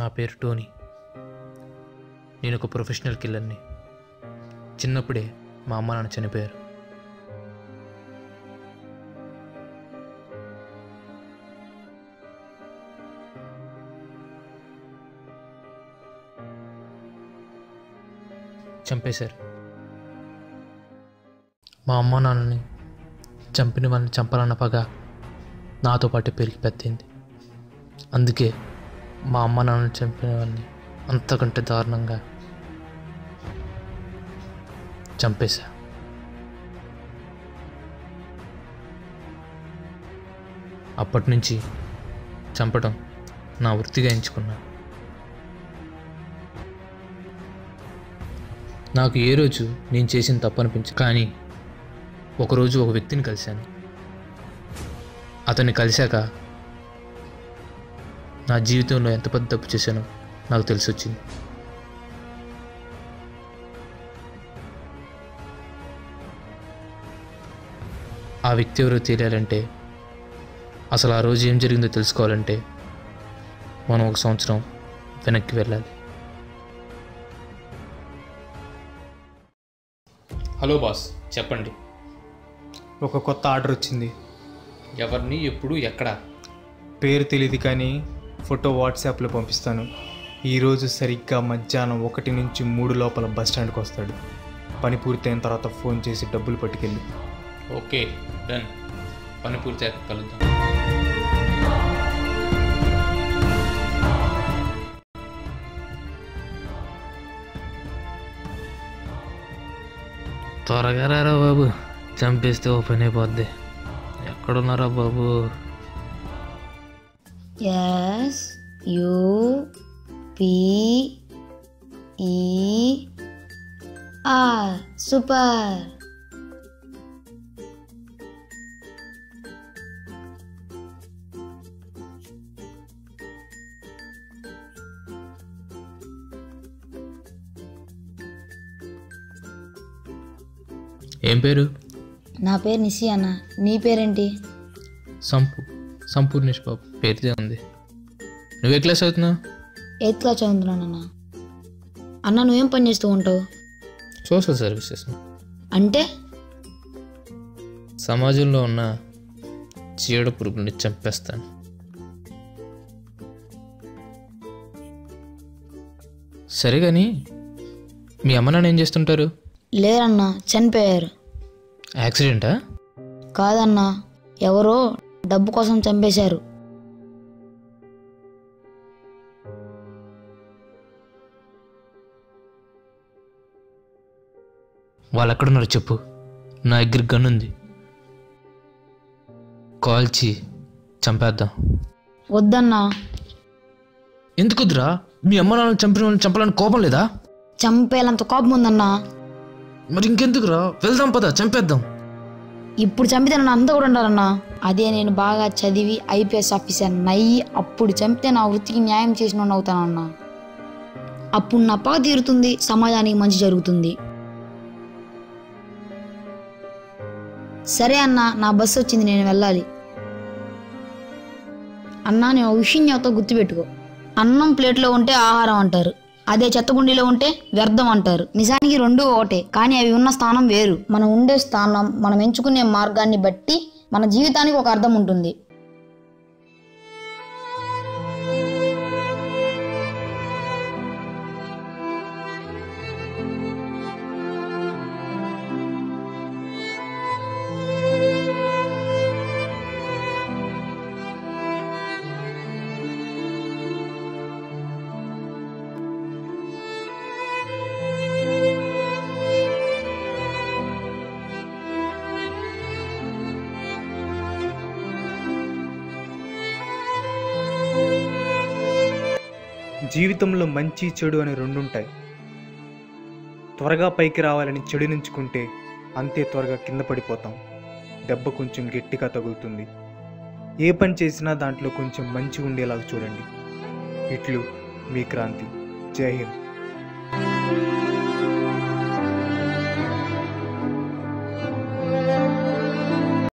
పేరు టోనీ నేను ఒక ప్రొఫెషనల్ కిల్లర్ని చిన్నప్పుడే మా అమ్మ నాన్న చనిపోయారు చంపేశారు మా అమ్మ నాన్నని చంపిన వాళ్ళని చంపాలన్న పగ నాతో పాటు పెరిగి పెద్దింది అందుకే మా అమ్మ నాన్నని చంపిన వాళ్ళని అంతకంటే దారుణంగా చంపేశా అప్పటి నుంచి చంపడం నా వృత్తిగా ఎంచుకున్నా నాకు ఏ రోజు నేను చేసిన తప్పు అనిపించ కానీ ఒకరోజు ఒక వ్యక్తిని కలిశాను అతన్ని కలిశాక నా జీవితంలో ఎంత పెద్ద తప్పు చేశానో నాకు తెలిసి వచ్చింది ఆ వ్యక్తి ఎవరో తెలియాలంటే అసలు ఆ రోజు ఏం జరిగిందో తెలుసుకోవాలంటే మనం ఒక సంవత్సరం వెనక్కి వెళ్ళాలి హలో బాస్ చెప్పండి ఒక కొత్త ఆర్డర్ వచ్చింది ఎవరిని ఎప్పుడు ఎక్కడ పేరు తెలియదు కానీ ఫోటో వాట్సాప్లో పంపిస్తాను ఈరోజు సరిగ్గా మధ్యాహ్నం ఒకటి నుంచి మూడు లోపల బస్ స్టాండ్కి వస్తాడు పని పూర్తయిన తర్వాత ఫోన్ చేసి డబ్బులు పట్టుకెళ్ళి ఓకే డన్ పని పూర్తి కలుద్దాం త్వరగా రారా బాబు చంపేస్తే ఓ పని అయిపోద్ది ఎక్కడున్నారా బాబు S U P E R super ఏం పేరు నా పేరు నిశి అన్న నీ పేరేంటి సంపు సంపూర్ణేష్ బాబు పేరుదే ఉంది నువ్వు ఏ క్లాస్ అవుతున్నావు ఎయిత్ క్లాస్ చదువుతున్నానన్న అన్న నువ్వేం పని చేస్తూ ఉంటావు సోషల్ సర్వీసెస్ అంటే సమాజంలో ఉన్న చీడ పురుగుని చంపేస్తాను సరే కానీ మీ అమ్మ నాన్న ఏం చేస్తుంటారు లేరన్న చనిపోయారు యాక్సిడెంటా కాదన్నా ఎవరో డబ్బు కోసం చంపేశారు వాళ్ళు ఎక్కడున్నారో చెప్పు నా దగ్గర గన్ ఉంది కాల్చి చంపేద్దాం వద్దన్నా ఎందుకుద్రా మీ అమ్మ నాన్న చంపిన వాళ్ళని చంపాలని కోపం లేదా చంపేలంత కోపం ఉందన్నా మరి ఇంకెందుకురా వెళ్దాం పద చంపేద్దాం ఇప్పుడు చంపితే నన్ను అంతా కూడా ఉండాలన్నా అదే నేను బాగా చదివి ఐపీఎస్ ఆఫీసర్ నయ్యి అప్పుడు చంపితే నా వృత్తికి న్యాయం చేసిన అవుతానన్నా అప్పుడు నా పగ తీరుతుంది సమాజానికి మంచి జరుగుతుంది సరే అన్న నా బస్సు వచ్చింది నేను వెళ్ళాలి అన్నా నేను ఒక విషయం చెప్తా గుర్తుపెట్టుకో అన్నం ప్లేట్లో ఉంటే ఆహారం అంటారు అదే చెత్తగుండిలో ఉంటే వ్యర్థం అంటారు నిజానికి రెండు ఒకటే కానీ అవి ఉన్న స్థానం వేరు మనం ఉండే స్థానం మనం ఎంచుకునే మార్గాన్ని బట్టి మన జీవితానికి ఒక అర్థం ఉంటుంది జీవితంలో మంచి చెడు అని రెండుంటాయి త్వరగా పైకి రావాలని చెడు నుంచుకుంటే అంతే త్వరగా కింద పడిపోతాం దెబ్బ కొంచెం గట్టిగా తగులుతుంది ఏ పని చేసినా దాంట్లో కొంచెం మంచి ఉండేలాగా చూడండి ఇట్లు మీ క్రాంతి జై హింద్